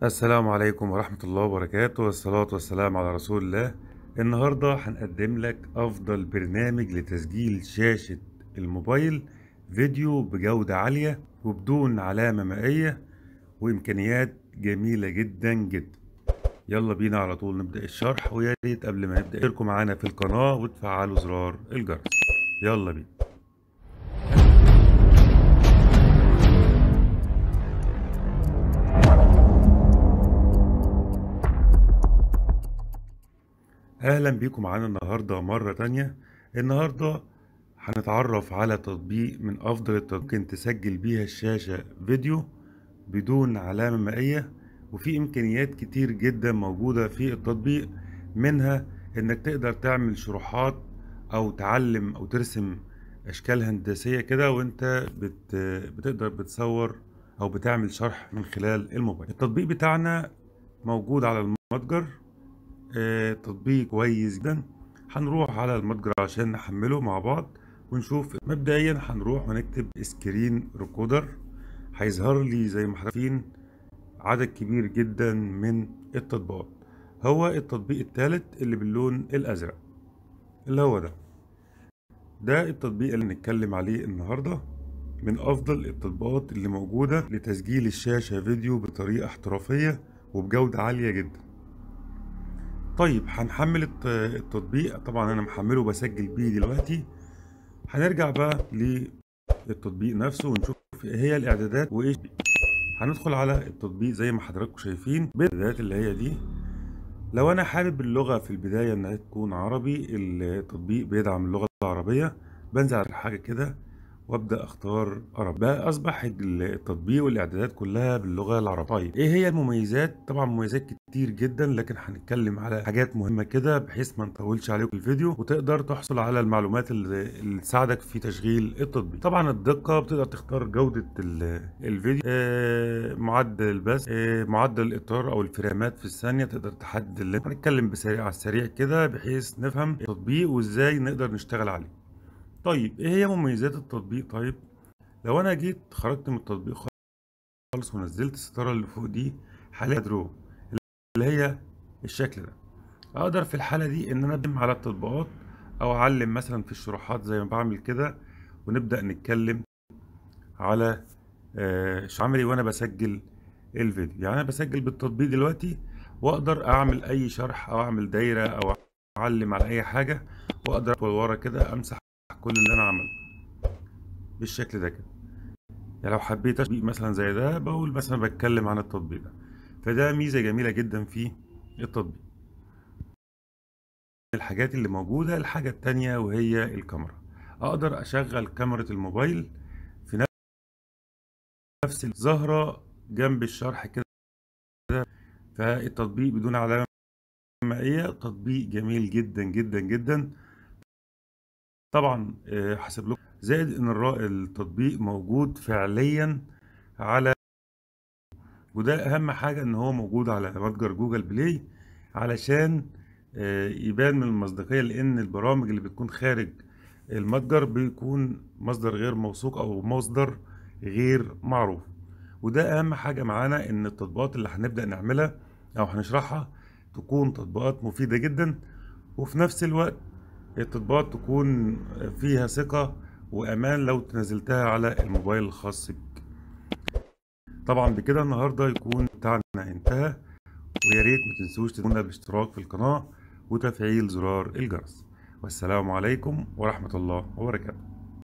السلام عليكم ورحمة الله وبركاته والصلاة والسلام على رسول الله النهاردة هنقدم لك أفضل برنامج لتسجيل شاشة الموبايل فيديو بجودة عالية وبدون علامة مائية وإمكانيات جميلة جدا جدا يلا بينا على طول نبدأ الشرح ويا ريت قبل ما نبدأ اشتركوا معانا في القناة وتفعلوا زرار الجرس يلا بينا اهلا بيكم معانا النهارده مره تانية النهارده هنتعرف على تطبيق من افضل التطبيقات ممكن تسجل بيها الشاشه فيديو بدون علامه مائيه وفي امكانيات كتير جدا موجوده في التطبيق منها انك تقدر تعمل شروحات او تعلم او ترسم اشكال هندسيه كده وانت بت بتقدر بتصور او بتعمل شرح من خلال الموبايل التطبيق بتاعنا موجود على المتجر آه، تطبيق كويس جدا هنروح على المتجر عشان نحمله مع بعض ونشوف مبدئيا هنروح ونكتب سكرين ريكوردر هيظهر لي زي ما حضرتين عدد كبير جدا من التطبيقات هو التطبيق الثالث اللي باللون الازرق اللي هو ده ده التطبيق اللي نتكلم عليه النهارده من افضل التطبيقات اللي موجوده لتسجيل الشاشه فيديو بطريقه احترافيه وبجوده عاليه جدا طيب هنحمل الت- التطبيق طبعا انا محمله وبسجل بيه دلوقتي هنرجع بقى للتطبيق نفسه ونشوف ايه هي الاعدادات وايش هندخل على التطبيق زي ما حضراتكم شايفين بالاعدادات اللي هي دي لو انا حابب اللغة في البداية انها تكون عربي التطبيق بيدعم اللغة العربية بنزل على حاجة كده وابدا اختار عربي بقى اصبح التطبيق والاعدادات كلها باللغه العربيه طيب ايه هي المميزات طبعا مميزات كتير جدا لكن هنتكلم على حاجات مهمه كده بحيث ما نطولش عليكم الفيديو وتقدر تحصل على المعلومات اللي, اللي تساعدك في تشغيل التطبيق طبعا الدقه بتقدر تختار جوده ال- الفيديو آه معدل البث آه معدل الاطار او الفريمات في الثانيه تقدر تحدد اللي هنتكلم بسريع على السريع كده بحيث نفهم التطبيق وازاي نقدر نشتغل عليه طيب ايه هي مميزات التطبيق طيب لو انا جيت خرجت من التطبيق خالص ونزلت الستاره اللي فوق دي هلاقي درو اللي هي الشكل ده اقدر في الحاله دي ان انا ادم على التطبيقات او اعلم مثلا في الشروحات زي ما بعمل كده ونبدا نتكلم على آه، عملي وانا بسجل الفيديو يعني انا بسجل بالتطبيق دلوقتي واقدر اعمل اي شرح او اعمل دايره او اعلم على اي حاجه واقدر ورا كده امسح كل اللي انا عملته بالشكل ده كده يعني لو حبيت تطبيق مثلا زي ده بقول مثلا بتكلم عن التطبيق ده فده ميزة جميلة جدا في التطبيق الحاجات اللي موجودة الحاجة التانية وهي الكاميرا اقدر اشغل كاميرا الموبايل في نفس الظاهرة جنب الشرح كده فالتطبيق بدون علامة مائية تطبيق جميل جدا جدا جدا طبعا آه، حسب لكم زائد ان الرا- التطبيق موجود فعليا على وده اهم حاجة ان هو موجود على متجر جوجل بلاي علشان آه، يبان من المصداقية لان البرامج اللي بتكون خارج المتجر بيكون مصدر غير موثوق او مصدر غير معروف وده اهم حاجة معانا ان التطبيقات اللي هنبدأ نعملها او هنشرحها تكون تطبيقات مفيدة جدا وفي نفس الوقت التطبيقات تكون فيها ثقة وأمان لو تنزلتها على الموبايل الخاص بك طبعا بكده النهاردة يكون بتاعنا انتهى ويا ريت ما تنسوش تدونا بالاشتراك في القناة وتفعيل زرار الجرس والسلام عليكم ورحمة الله وبركاته